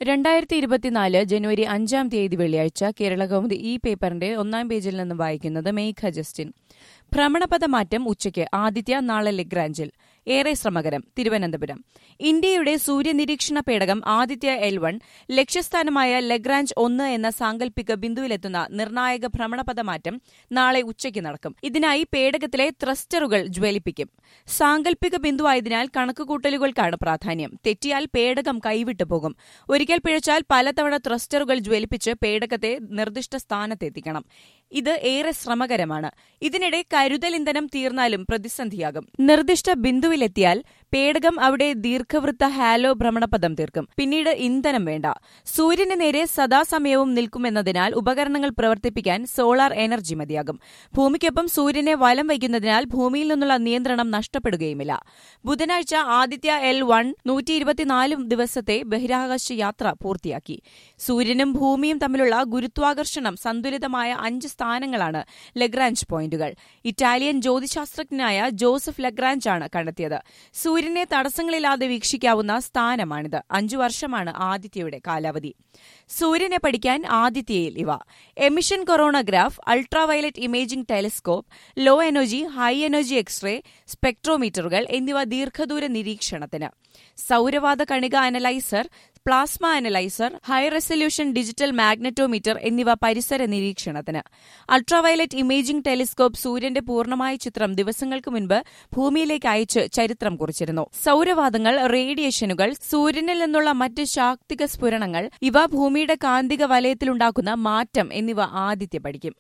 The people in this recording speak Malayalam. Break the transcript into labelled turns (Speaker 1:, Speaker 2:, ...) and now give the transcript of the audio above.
Speaker 1: രണ്ടായിരത്തി ഇരുപത്തിനാല് ജനുവരി അഞ്ചാം തീയതി വെള്ളിയാഴ്ച കേരള കൗമുദി ഈ പേപ്പറിന്റെ ഒന്നാം പേജിൽ നിന്ന് വായിക്കുന്നത് മേഘ ജസ്റ്റിൻ ഭ്രമണപഥ മാറ്റം ഉച്ചയ്ക്ക് ആദിത്യ നാളെ ലെഗ്രാഞ്ചിൽ ഏറെ ശ്രമകരം തിരുവനന്തപുരം ഇന്ത്യയുടെ സൂര്യനിരീക്ഷണ പേടകം ആദിത്യ എൽ വൺ ലക്ഷ്യസ്ഥാനമായ ലെഗ്രാഞ്ച് ഒന്ന് എന്ന സാങ്കല്പിക ബിന്ദുവിലെത്തുന്ന നിർണായക ഭ്രമണപഥ മാറ്റം നാളെ ഉച്ചയ്ക്ക് നടക്കും ഇതിനായി പേടകത്തിലെ ത്രസ്റ്ററുകൾ ജ്വലിപ്പിക്കും സാങ്കല്പിക ബിന്ദുവായതിനാൽ കണക്കുകൂട്ടലുകൾക്കാണ് പ്രാധാന്യം തെറ്റിയാൽ പേടകം കൈവിട്ടു പോകും ഒരിക്കൽ പിഴച്ചാൽ പലതവണ ത്രസ്റ്ററുകൾ ജ്വലിപ്പിച്ച് പേടകത്തെ നിർദ്ദിഷ്ട സ്ഥാനത്തെത്തിക്കണം ഇത് ഏറെ ശ്രമകരമാണ് ഇതിനിടെ കരുതൽ ഇന്ധനം തീർന്നാലും പ്രതിസന്ധിയാകും നിർദ്ദിഷ്ട ബിന്ദുവിലെത്തിയാൽ പേടകം അവിടെ ദീർഘവൃത്ത ഹാലോ ഭ്രമണപഥം തീർക്കും പിന്നീട് ഇന്ധനം വേണ്ട സൂര്യന് നേരെ സദാസമയവും നിൽക്കുമെന്നതിനാൽ ഉപകരണങ്ങൾ പ്രവർത്തിപ്പിക്കാൻ സോളാർ എനർജി മതിയാകും ഭൂമിക്കൊപ്പം സൂര്യനെ വലം വയ്ക്കുന്നതിനാൽ ഭൂമിയിൽ നിന്നുള്ള നിയന്ത്രണം നഷ്ടപ്പെടുകയുമില്ല ബുധനാഴ്ച ആദിത്യ എൽ വൺ നൂറ്റി ഇരുപത്തിനാല് ദിവസത്തെ ബഹിരാകാശ യാത്ര പൂർത്തിയാക്കി സൂര്യനും ഭൂമിയും തമ്മിലുള്ള ഗുരുത്വാകർഷണം സന്തുലിതമായ അഞ്ച് സ്ഥാനങ്ങളാണ് ലഗ്രാഞ്ച് പോയിന്റുകൾ ഇറ്റാലിയൻ ജ്യോതിശാസ്ത്രജ്ഞനായ ജോസഫ് ലഗ്രാഞ്ച് ആണ് കണ്ടെത്തിയത് സൂര്യനെ തടസ്സങ്ങളില്ലാതെ വീക്ഷിക്കാവുന്ന സ്ഥാനമാണിത് അഞ്ചു വർഷമാണ് ആദിത്യയുടെ കാലാവധി സൂര്യനെ പഠിക്കാൻ ആദിത്യയിൽ ഇവ emission coronagraph ultraviolet imaging telescope low energy high energy X ray സ്പെക്ട്രോമീറ്ററുകൾ എന്നിവ ദീർഘദൂര നിരീക്ഷണത്തിന് സൌരവാത കണിക analyser plasma analyser high resolution digital magnetometer എന്നിവ പരിസര നിരീക്ഷണത്തിന് അൾട്രാവയലറ്റ് ഇമേജിംഗ് ടെലിസ്കോപ്പ് സൂര്യന്റെ പൂർണ്ണമായ ചിത്രം ദിവസങ്ങൾക്ക് മുൻപ് ഭൂമിയിലേക്ക് അയച്ച് ചരിത്രം കുറിച്ചിരുന്നു സൌരവാദങ്ങൾ റേഡിയേഷനുകൾ സൂര്യനിൽ നിന്നുള്ള മറ്റ് ശാക്തിക സ്ഫുരണങ്ങൾ ഇവ ഭൂമിയുടെ കാന്തിക വലയത്തിലുണ്ടാക്കുന്ന മാറ്റം എന്നിവ ആദിത്യ പഠിക്കും